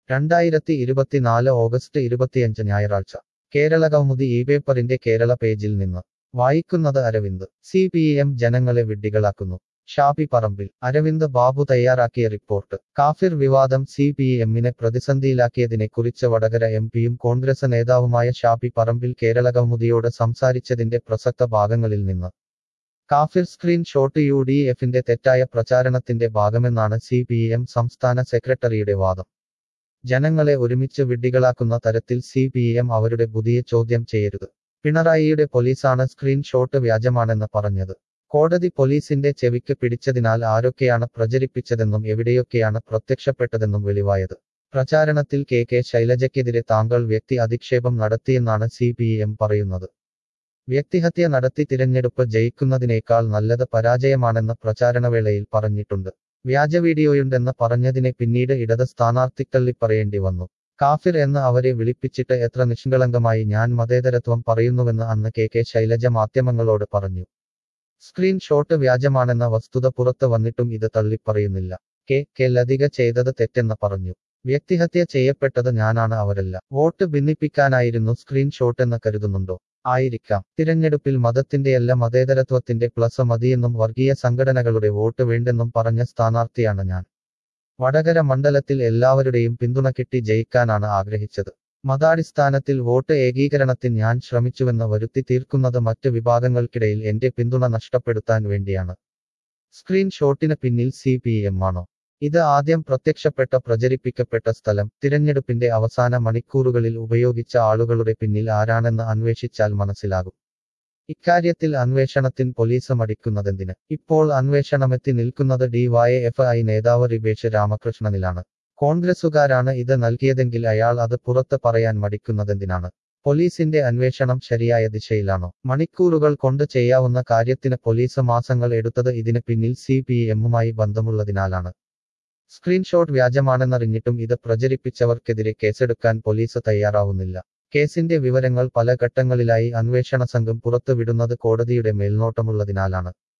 രണ്ടായിരത്തി ഇരുപത്തിനാല് ഓഗസ്റ്റ് ഇരുപത്തിയഞ്ച് ഞായറാഴ്ച കേരള കൗമുദി ഈ പേപ്പറിന്റെ കേരള പേജിൽ നിന്ന് വായിക്കുന്നത് അരവിന്ദ് സി പി എം ജനങ്ങളെ വിഡ്ഢികളാക്കുന്നു ഷാപ്പി പറമ്പിൽ അരവിന്ദ് ബാബു തയ്യാറാക്കിയ റിപ്പോർട്ട് കാഫിർ വിവാദം സി പി എമ്മിനെ പ്രതിസന്ധിയിലാക്കിയതിനെക്കുറിച്ച് വടകര എം പിയും കോൺഗ്രസ് നേതാവുമായ ഷാപ്പി പറമ്പിൽ കേരള കൗമുദിയോട് സംസാരിച്ചതിന്റെ പ്രസക്ത ഭാഗങ്ങളിൽ നിന്ന് കാഫിർ സ്ക്രീൻ ഷോട്ട് യു ഡി എഫിന്റെ തെറ്റായ പ്രചാരണത്തിന്റെ ഭാഗമെന്നാണ് സി പി എം സംസ്ഥാന സെക്രട്ടറിയുടെ വാദം ജനങ്ങളെ ഒരുമിച്ച് വിഡ്ഢികളാക്കുന്ന തരത്തിൽ സി പി എം അവരുടെ ബുദ്ധിയെ ചോദ്യം ചെയ്യരുത് പിണറായിയുടെ പോലീസാണ് സ്ക്രീൻ ഷോട്ട് വ്യാജമാണെന്ന് പറഞ്ഞത് കോടതി പോലീസിന്റെ ചെവിക്ക് പിടിച്ചതിനാൽ ആരൊക്കെയാണ് പ്രചരിപ്പിച്ചതെന്നും എവിടെയൊക്കെയാണ് പ്രത്യക്ഷപ്പെട്ടതെന്നും വെളിവായത് പ്രചാരണത്തിൽ കെ കെ ശൈലജയ്ക്കെതിരെ താങ്കൾ വ്യക്തി അധിക്ഷേപം നടത്തിയെന്നാണ് സി പി എം പറയുന്നത് വ്യക്തിഹത്യ നടത്തി തിരഞ്ഞെടുപ്പ് ജയിക്കുന്നതിനേക്കാൾ നല്ലത് പരാജയമാണെന്ന് പ്രചാരണവേളയിൽ പറഞ്ഞിട്ടുണ്ട് വ്യാജ വീഡിയോയുണ്ടെന്ന് പറഞ്ഞതിനെ പിന്നീട് ഇടത് സ്ഥാനാർത്ഥിക്കള്ളി പറയേണ്ടി വന്നു കാഫിർ എന്ന് അവരെ വിളിപ്പിച്ചിട്ട് എത്ര നിഷ്കളങ്കമായി ഞാൻ മതേതരത്വം പറയുന്നുവെന്ന് അന്ന് കെ കെ ശൈലജ മാധ്യമങ്ങളോട് പറഞ്ഞു സ്ക്രീൻ ഷോട്ട് വ്യാജമാണെന്ന വസ്തുത പുറത്ത് വന്നിട്ടും ഇത് തള്ളിപ്പറയുന്നില്ല കെ കെ ലതിക ചെയ്തത് തെറ്റെന്ന് പറഞ്ഞു വ്യക്തിഹത്യ ചെയ്യപ്പെട്ടത് ഞാനാണ് അവരല്ല വോട്ട് ഭിന്നിപ്പിക്കാനായിരുന്നു സ്ക്രീൻ ഷോട്ടെന്ന് കരുതുന്നുണ്ടോ ആയിരിക്കാം തിരഞ്ഞെടുപ്പിൽ മതത്തിന്റെയല്ല മതേതരത്വത്തിന്റെ പ്ലസ് മതിയെന്നും വർഗീയ സംഘടനകളുടെ വോട്ട് വേണ്ടെന്നും പറഞ്ഞ സ്ഥാനാർത്ഥിയാണ് ഞാൻ വടകര മണ്ഡലത്തിൽ എല്ലാവരുടെയും പിന്തുണ കിട്ടി ജയിക്കാനാണ് ആഗ്രഹിച്ചത് മതാടിസ്ഥാനത്തിൽ വോട്ട് ഏകീകരണത്തിന് ഞാൻ ശ്രമിച്ചുവെന്ന് വരുത്തി തീർക്കുന്നത് മറ്റ് വിഭാഗങ്ങൾക്കിടയിൽ എന്റെ പിന്തുണ നഷ്ടപ്പെടുത്താൻ വേണ്ടിയാണ് സ്ക്രീൻ ഷോട്ടിന് പിന്നിൽ സി പി എം ആണോ ഇത് ആദ്യം പ്രത്യക്ഷപ്പെട്ട പ്രചരിപ്പിക്കപ്പെട്ട സ്ഥലം തിരഞ്ഞെടുപ്പിന്റെ അവസാന മണിക്കൂറുകളിൽ ഉപയോഗിച്ച ആളുകളുടെ പിന്നിൽ ആരാണെന്ന് അന്വേഷിച്ചാൽ മനസ്സിലാകും ഇക്കാര്യത്തിൽ അന്വേഷണത്തിന് പോലീസ് മടിക്കുന്നതെന്തിന് ഇപ്പോൾ അന്വേഷണമെത്തി നിൽക്കുന്നത് ഡിവൈഎഫ് ഐ നേതാവ് റിബേഷ് രാമകൃഷ്ണനിലാണ് കോൺഗ്രസുകാരാണ് ഇത് നൽകിയതെങ്കിൽ അയാൾ അത് പുറത്ത് പറയാൻ മടിക്കുന്നതെന്തിനാണ് പോലീസിന്റെ അന്വേഷണം ശരിയായ ദിശയിലാണോ മണിക്കൂറുകൾ കൊണ്ട് ചെയ്യാവുന്ന കാര്യത്തിന് പോലീസ് മാസങ്ങൾ എടുത്തത് ഇതിന് പിന്നിൽ സി പി എമ്മുമായി ബന്ധമുള്ളതിനാലാണ് സ്ക്രീൻഷോട്ട് വ്യാജമാണെന്നറിഞ്ഞിട്ടും ഇത് പ്രചരിപ്പിച്ചവർക്കെതിരെ കേസെടുക്കാൻ പോലീസ് തയ്യാറാവുന്നില്ല കേസിന്റെ വിവരങ്ങൾ പല ഘട്ടങ്ങളിലായി അന്വേഷണ സംഘം പുറത്തുവിടുന്നത് കോടതിയുടെ മേൽനോട്ടമുള്ളതിനാലാണ്